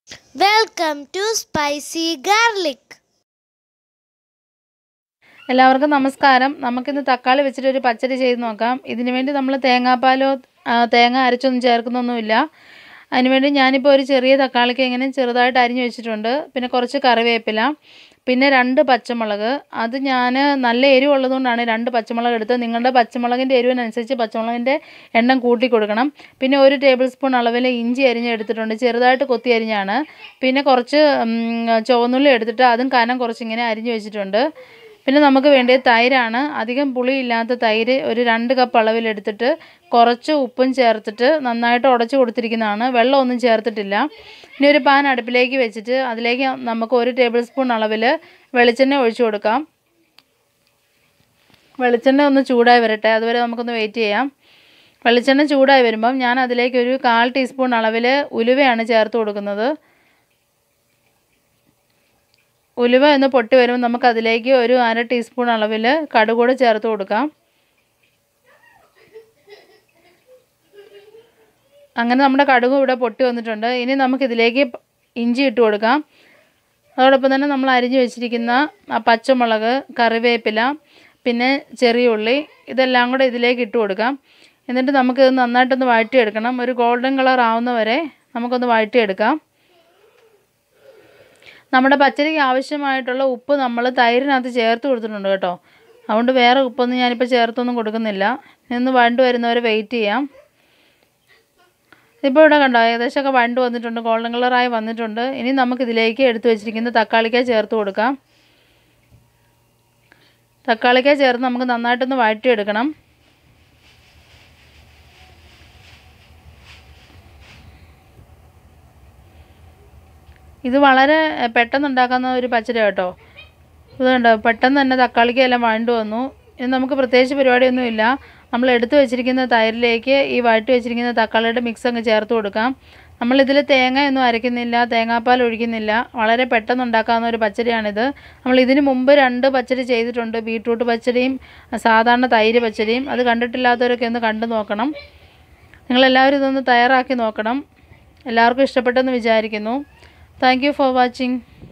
Welcome to Spicy Garlic. എല്ലാവർക്കും നമസ്കാരം നമുക്കിന്ന് തക്കാളി വെച്ചിട്ട് ഒരു പച്ചടി ചെയ്ത് നോക്കാം ഇതിനു വേണ്ടി നമ്മൾ തേങ്ങാപ്പാലോ ആ, തേങ്ങ അരച്ചൊന്നും ചേർക്കുന്നൊന്നുമില്ല അതിനുവേണ്ടി ഞാനിപ്പോൾ ഒരു ചെറിയ തക്കാളിക്ക് ഇങ്ങനെ ചെറുതായിട്ട് അരിഞ്ഞു വെച്ചിട്ടുണ്ട് പിന്നെ കുറച്ച് കറിവേപ്പില പിന്നെ രണ്ട് പച്ചമുളക് അത് ഞാൻ നല്ല എരിവുള്ളതുകൊണ്ടാണ് രണ്ട് പച്ചമുളക് എടുത്തത് നിങ്ങളുടെ പച്ചമുളകിൻ്റെ എരിവിനനുസരിച്ച് പച്ചമുളകിൻ്റെ എണ്ണം കൂട്ടി കൊടുക്കണം പിന്നെ ഒരു ടേബിൾ സ്പൂൺ അളവിൽ ഇഞ്ചി അരിഞ്ഞ് എടുത്തിട്ടുണ്ട് ചെറുതായിട്ട് കൊത്തി അരിഞ്ഞാണ് പിന്നെ കുറച്ച് ഉം, ചുവന്നുള്ളി എടുത്തിട്ട് അതും കനം കുറച്ചിങ്ങനെ അരിഞ്ഞ് വെച്ചിട്ടുണ്ട് പിന്നെ നമുക്ക് വേണ്ടിയത് തൈരാണ് അധികം പുളിയില്ലാത്ത തൈര് ഒരു രണ്ട് കപ്പ് അളവിലെടുത്തിട്ട് കുറച്ച് ഉപ്പും ചേർത്തിട്ട് നന്നായിട്ട് ഉടച്ചു കൊടുത്തിരിക്കുന്നതാണ് വെള്ളമൊന്നും ചേർത്തിട്ടില്ല ഇനി ഒരു പാൻ അടുപ്പിലേക്ക് വെച്ചിട്ട് അതിലേക്ക് നമുക്ക് ഒരു ടേബിൾ സ്പൂൺ അളവിൽ വെളിച്ചെണ്ണ ഒഴിച്ചു കൊടുക്കാം വെളിച്ചെണ്ണ ഒന്ന് ചൂടായി വരട്ടെ അതുവരെ നമുക്കൊന്ന് വെയിറ്റ് ചെയ്യാം വെളിച്ചെണ്ണ ചൂടായി വരുമ്പം ഞാൻ അതിലേക്ക് ഒരു കാൽ ടീസ്പൂൺ അളവിൽ ഉലുവയാണ് ചേർത്ത് കൊടുക്കുന്നത് ഉലുവ എന്ന് പൊട്ടി വരുമ്പോൾ നമുക്ക് അതിലേക്ക് ഒരു അര ടീസ്പൂൺ അളവിൽ കടുകൂടെ ചേർത്ത് കൊടുക്കാം അങ്ങനെ നമ്മുടെ കടുക് ഇവിടെ പൊട്ടി വന്നിട്ടുണ്ട് ഇനി നമുക്കിതിലേക്ക് ഇഞ്ചി ഇട്ട് കൊടുക്കാം അതോടൊപ്പം തന്നെ നമ്മൾ അരിഞ്ഞു വെച്ചിരിക്കുന്ന ആ പച്ചമുളക് കറിവേപ്പില പിന്നെ ചെറിയ ഉള്ളി ഇതെല്ലാം കൂടെ ഇതിലേക്ക് ഇട്ട് കൊടുക്കാം എന്നിട്ട് നമുക്കിത് നന്നായിട്ടൊന്ന് വഴറ്റിയെടുക്കണം ഒരു ഗോൾഡൻ കളർ ആവുന്ന വരെ നമുക്കൊന്ന് വഴറ്റിയെടുക്കാം നമ്മുടെ പച്ചടിക്ക് ആവശ്യമായിട്ടുള്ള ഉപ്പ് നമ്മൾ തൈരിനകത്ത് ചേർത്ത് കൊടുത്തിട്ടുണ്ട് കേട്ടോ അതുകൊണ്ട് വേറെ ഉപ്പൊന്നും ഞാനിപ്പോൾ ചേർത്തൊന്നും കൊടുക്കുന്നില്ല ഇന്ന് വണ്ട് വരുന്നവരെ വെയിറ്റ് ചെയ്യാം ഇപ്പോൾ ഇവിടെ കണ്ടോ ഏകദേശമൊക്കെ വണ്ട് വന്നിട്ടുണ്ട് ഗോൾഡൻ കളറായി വന്നിട്ടുണ്ട് ഇനി നമുക്കിതിലേക്ക് എടുത്തു വെച്ചിരിക്കുന്ന തക്കാളിക്ക ചേർത്ത് കൊടുക്കാം തക്കാളിക്ക ചേർത്ത് നമുക്ക് നന്നായിട്ടൊന്ന് വഴറ്റിയെടുക്കണം ഇത് വളരെ എഹ്, പെട്ടെന്ന് ഉണ്ടാക്കുന്ന ഒരു പച്ചടി കേട്ടോ ഇത് കണ്ടോ പെട്ടെന്ന് തന്നെ തക്കാളിക്ക് എല്ലാം വഴണ്ട് വന്നു ഇനി നമുക്ക് പ്രത്യേകിച്ച് പരിപാടിയൊന്നുമില്ല നമ്മൾ എടുത്തു വെച്ചിരിക്കുന്ന തൈരിലേക്ക് ഈ വഴറ്റി വെച്ചിരിക്കുന്ന തക്കാളിയുടെ മിക്സ് അങ്ങ് ചേർത്ത് കൊടുക്കാം നമ്മളിതിൽ തേങ്ങയൊന്നും അരയ്ക്കുന്നില്ല തേങ്ങാപ്പാൽ ഒഴിക്കുന്നില്ല വളരെ പെട്ടെന്ന് ഉണ്ടാക്കാവുന്ന ഒരു പച്ചടിയാണിത് നമ്മൾ ഇതിന് മുമ്പ് രണ്ട് പച്ചടി ചെയ്തിട്ടുണ്ട് ബീട്രൂട്ട് പച്ചടിയും സാധാരണ തൈര് പച്ചടിയും അത് കണ്ടിട്ടില്ലാത്തവരൊക്കെ ഒന്ന് കണ്ടു നോക്കണം നിങ്ങളെല്ലാവരും ഇതൊന്ന് തയ്യാറാക്കി നോക്കണം എല്ലാവർക്കും ഇഷ്ടപ്പെട്ടെന്ന് വിചാരിക്കുന്നു താങ്ക് യു ഫോർ വാച്ചിങ്